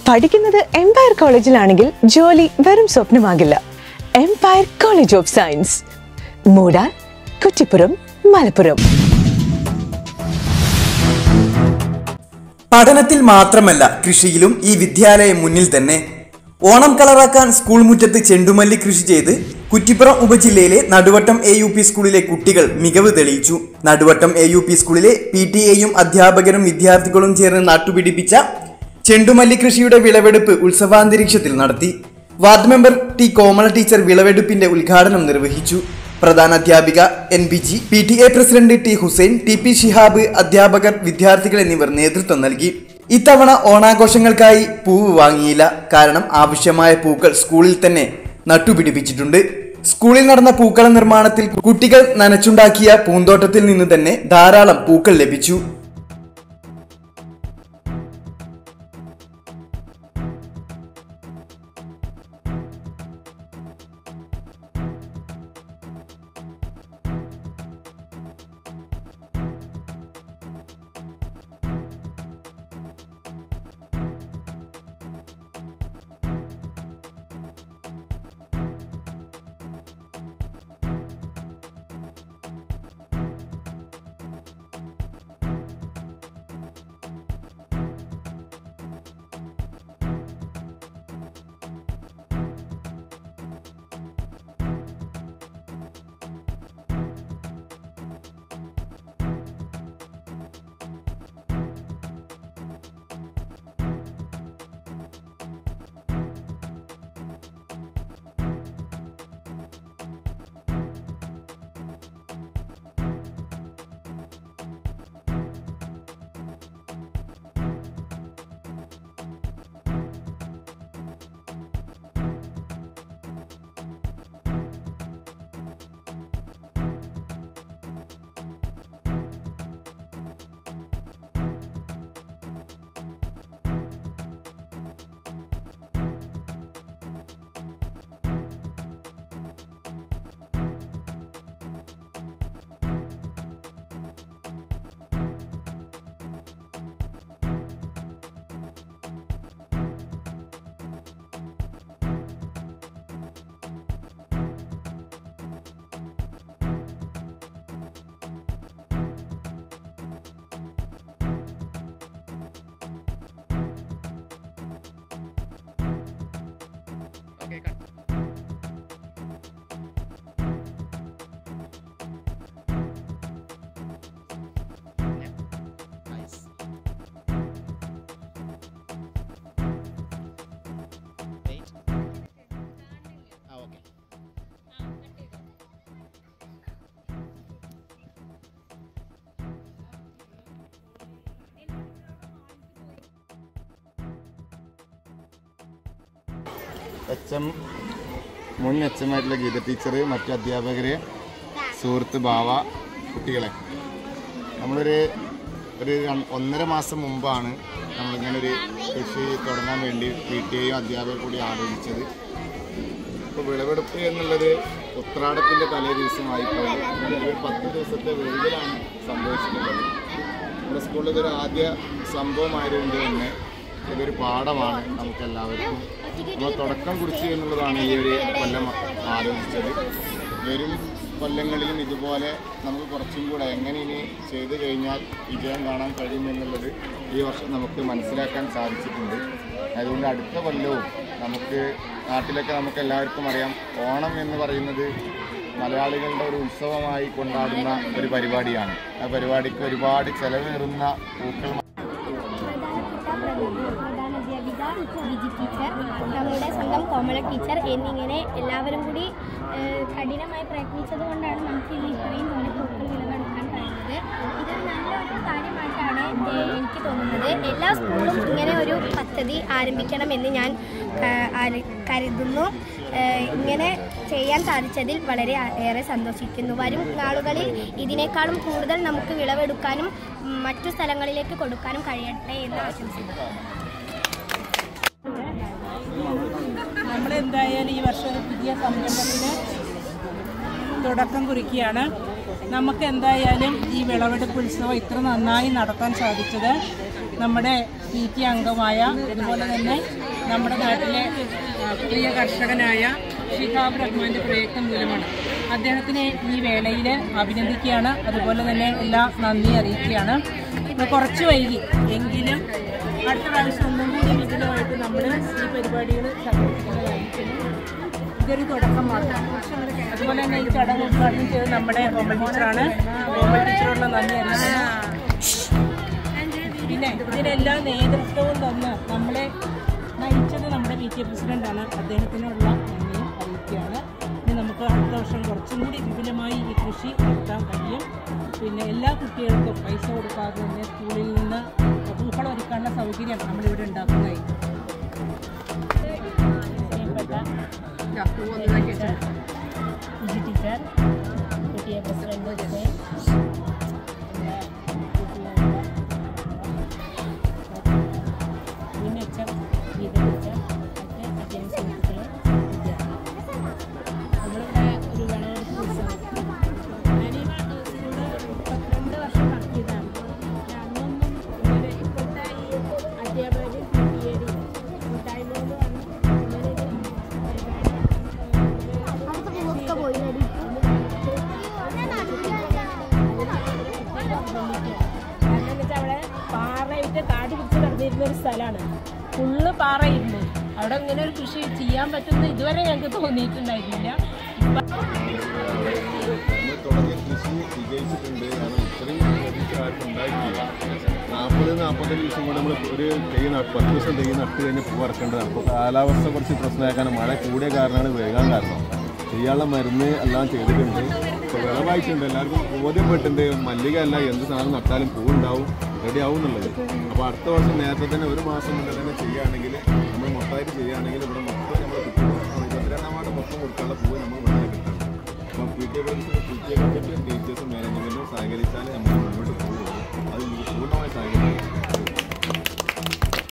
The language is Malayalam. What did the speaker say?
പഠിക്കുന്നത് എംപയർ കോളേജിലാണെങ്കിൽ ജോലി വെറും സ്വപ്നമാകില്ല Empire college of science Moodal Kuttippuram Malappuram പഠനത്തിൽ മാത്രമല്ല കൃഷിയിലും ഈ വിദ്യാലയം മുന്നിൽ തന്നെ ഓണം കളറാക്കാൻ സ്കൂൾ മുറ്റത്ത് ചെണ്ടുമല്ലി കൃഷി ചെയ്ത് കുറ്റിപ്പുറം ഉപജില്ലയിലെ നടുവട്ടം എ യു പി സ്കൂളിലെ കുട്ടികൾ മികവ് തെളിയിച്ചു നടുവട്ടം എ യു പി സ്കൂളിലെ പി ടി എയും അധ്യാപകരും വിദ്യാർത്ഥികളും ചേർന്ന് നട്ടുപിടിപ്പിച്ച ചെണ്ടുമല്ലി കൃഷിയുടെ വിളവെടുപ്പ് ഉത്സവാന്തരീക്ഷത്തിൽ നടത്തി ward member T Komala teacher വിളവെടുപ്പിന്റെ ഉദ്ഘാടനം നിർവഹിച്ചു പ്രധാന അധ്യാപിക N B G P T A president T Hussain T P Shihab അധ്യാപകർ വിദ്യാർത്ഥികൾ എന്നിവർ നേതൃത്വം നൽകി ഇത്തവണ ഓണാഘോഷങ്ങൾക്കായി പൂവ് വാങ്ങിയില്ല കാരണം ആവശ്യമായ പൂക്കൾ സ്കൂളിൽ തന്നെ നട്ടുപിടിപ്പിച്ചിട്ടുണ്ട് സ്കൂളിൽ നടന്ന പൂക്കള നിർമ്മാണത്തിൽ കുട്ടികൾ നനച്ചുണ്ടാക്കിയ പൂന്തോട്ടത്തിൽ നിന്ന് തന്നെ ധാരാളം പൂക്കൾ ലഭിച്ചു എച്ച് എം മുൻ എച്ച് എം ആയിട്ടുള്ള ഗീത ടീച്ചർ മറ്റു അധ്യാപകര് സുഹൃത്ത് ഭാവ കുട്ടികളെ നമ്മളൊരു ഒരു ര- ഒന്നര മാസം മുമ്പാണ് നമ്മളിങ്ങനെ ഒരു കൃഷി തുടങ്ങാൻ വേണ്ടി പി ടി എയും അധ്യാപകർ കൂടി ആലോചിച്ചത് ഇപ്പോൾ വിളവെടുപ്പ് എന്നുള്ളത് ഉത്രാടത്തിൻ്റെ തലേ ദിവസമായിപ്പോയി ഒരു പത്ത് ദിവസത്തെ വെയിലാണ് സംഭവിച്ചിട്ടുള്ളത് നമ്മുടെ സ്കൂളിൽ ഇതൊരു ആദ്യ സംഭവമായതുകൊണ്ട് തന്നെ ഇതൊരു പാഠമാണ് നമുക്കെല്ലാവർക്കും നമ്മൾ തുടക്കം കുറിച്ചു എന്നുള്ളതാണ് ഈ ഒരു കൊല്ലം ആലോചിച്ചത് വരും കൊല്ലങ്ങളിലും ഇതുപോലെ നമുക്ക് കുറച്ചും കൂടെ എങ്ങനെ ഇനി ചെയ്തു കഴിഞ്ഞാൽ വിജയം കാണാൻ കഴിയുമെന്നുള്ളത് ഈ വർഷം നമുക്ക് മനസ്സിലാക്കാൻ സാധിച്ചിട്ടുണ്ട് അതുകൊണ്ട് അടുത്ത കൊല്ലവും നമുക്ക് നാട്ടിലൊക്കെ നമുക്ക് എല്ലാവർക്കും അറിയാം ഓണം എന്ന് പറയുന്നത് മലയാളികളുടെ ഒരു ഉത്സവമായി കൊണ്ടാടുന്ന ഒരു പരിപാടിയാണ് ആ പരിപാടിക്ക് ഒരുപാട് ചെലവേറുന്ന പൂക്കൾ പ്രധാന അധ്യാപിക വിജി ടീച്ചർ നമ്മുടെ സ്വന്തം കോമള ടീച്ചർ എന്നിങ്ങനെ എല്ലാവരും കൂടി ഏഹ്, കഠിനമായി പ്രയത്നിച്ചത് കൊണ്ടാണ് നമുക്ക് ഇന്ന് ഇത്രയും പോലെ പൂക്കൾ വിളവെടുക്കാൻ കഴിയുന്നത് ഇതൊരു നല്ലൊരു കാര്യമായിട്ടാണ് ഏഹ്, എനിക്ക് തോന്നുന്നത് എല്ലാ സ്കൂളും ഇങ്ങനെ ഒരു പദ്ധതി ആരംഭിക്കണമെന്ന് ഞാൻ ക- ആര- കരുതുന്നു ഏഹ്, ഇങ്ങനെ ചെയ്യാൻ സാധിച്ചതിൽ വളരെ ആ- ഏറെ സന്തോഷിക്കുന്നു വരും നാളുകളിൽ ഇതിനേക്കാളും കൂടുതൽ നമുക്ക് വിളവെടുക്കാനും ഉം, മറ്റു സ്ഥലങ്ങളിലേക്ക് കൊടുക്കാനും കഴിയട്ടെ എന്ന് ആശംസിക്കുന്നു നമ്മളെന്തായാലും ഈ വർഷം ഒരു പുതിയ സംരംഭത്തിന് തുടക്കം കുറിക്കുകയാണ് നമുക്ക് എന്തായാലും ഈ വിളവെടുപ്പ് ഉത്സവം ഇത്ര നന്നായി നടത്താൻ സാധിച്ചത് നമ്മുടെ പി ടി അംഗമായ അതുപോലെ തന്നെ നമ്മുടെ നാട്ടിലെ ആ, പ്രിയ കർഷകനായ ഷിഹാബ് റഹ്മാന്റെ പ്രയത്നം മൂലമാണ് അദ്ദേഹത്തിനെ ഈ വേളയിൽ അഭിനന്ദിക്കുകയാണ് അതുപോലെ തന്നെ എല്ലാ നന്ദി അറിയിക്കുകയാണ് ഇത് കുറച്ച് വൈകി എങ്കിലും അടുത്ത പ്രാവശ്യം ഒന്നും കൂടി വിപുലമായിട്ട് നമ്മൾ ഈ പരിപാടികൾ സംഘടിപ്പിക്കുന്നതായിരിക്കും ഇതൊരു തുടക്കം മാത്രം അതുപോലെ തന്നെ ഈ ചടങ്ങ് ഉദ്ഘാടനം ചെയ്തത് നമ്മുടെ ഹോമൽ ടീച്ചറാണ് ഹോമൽ ടീച്ചറുള്ള നന്ദി അറിയിക്കുന്നു പിന്നെ ഇതിനെല്ലാം നേതൃത്വവും തന്ന് നമ്മളെ നയിച്ചത് നമ്മുടെ പി ടി എ പ്രസിഡന്റാണ് അദ്ദേഹത്തിനുള്ള നന്ദിയും അറിയിക്കുകയാണ് ഇനി നമുക്ക് അടുത്ത വർഷം കുറച്ചും കൂടി വിപുലമായി ഈ കൃഷി നടത്താൻ കഴിയും പിന്നെ എല്ലാ കുട്ടികൾക്കും പൈസ കൊടുക്കാതെ തന്നെ സ്കൂളിൽ നിന്ന് പൂക്കളം ഒരുക്കാനുള്ള സൗകര്യം നമ്മളിവിടെ ഉണ്ടാക്കുന്നതായിരിക്കും Viji teacher P T A president Jubain മിന്നച്ചം ഗീത ടീച്ചർ ഒക്കെ അധ്യയന സുഹൃത്തുക്കളെ വിദ്യാർത്ഥികൾ നമ്മളിവിടെ ഒരു വിളവെടുപ്പ് ഉത്സവം ഞാൻ ഈ ഇതിലൂടെ മുപ്പത്തിരണ്ട് വർഷം നടത്തിയതാണ് പക്ഷെ അന്നൊന്നും ഇങ്ങനെ ഇപ്പോഴത്തെ ഈ അധ്യാപകർ പി ടി എ കൂട്ടായ്മ കൊണ്ട് വന്ന് ഇങ്ങനെ ഒരു കാരണം വെച്ചാൽ അവിടെ പാറയിട്ട് കാട് പിടിച്ച് കിടന്നിരുന്ന ഒരു സ്ഥലമാണ് ഫുള്ള് പാറയിരുന്നു അവിടെ ഇങ്ങനെ ഒരു കൃഷി ചെയ്യാൻ പറ്റുന്ന ഇതുവരെ ഞങ്ങൾക്ക് തോന്നിയിട്ടുണ്ടായിരുന്നില്ല നമ്മൾ തുടങ്ങിയ കൃഷി വിജയിച്ചിട്ടുണ്ട് കാരണം ഇത്രയും പ്രതീക്ഷ ആർക്കും ഉണ്ടായിട്ടില്ല നാൽപ്പത് നാൽപ്പത്തഞ്ച് ദിവസം കൊണ്ട് നമ്മൾ ഒരു തൈ നട്ട് പത്ത് ദിവസം തൈ നട്ട് കഴിഞ്ഞ് പൂ ഇറക്കേണ്ടതാണ് അപ്പോൾ കാലാവസ്ഥ കുറച്ച് പ്രശ്നമാക്കാനും മഴ കൂടിയ കാരണമാണ് വേഗം കാരണം ചെയ്യാനുള്ള മരുന്ന് എല്ലാം ചെയ്തിട്ടുണ്ട് ഇപ്പോൾ വിളവായിട്ടുണ്ട് എല്ലാവർക്കും ബോധ്യപ്പെട്ടിട്ടുണ്ട് മല്ലിക അല്ല എന്ത് സാധനം നട്ടാലും പൂ ഉണ്ടാവും റെഡി ആവും എന്നുള്ളത് അപ്പോൾ അടുത്ത വർഷം നേരത്തെ തന്നെ ഒരു മാസം മുന്നേ തന്നെ ചെയ്യുകയാണെങ്കിൽ നമ്മൾ മൊത്തമായിട്ട് ചെയ്യുകയാണെങ്കിൽ ഇവിടെ മൊത്തം നമ്മൾ കിട്ടും ഇരുപത്തിരണ്ടാം വാർഡ് മൊത്തം കൊടുക്കാനുള്ള പൂവ് നമ്മൾ ഇവിടെ കിട്ടും അപ്പോൾ P T A P T A കമ്മിറ്റിയും ടീച്ചേഴ്സും മാനേജ്മെൻറ്റും സഹകരിച്ചാൽ നമ്മൾ മുന്നോട്ട് പോകും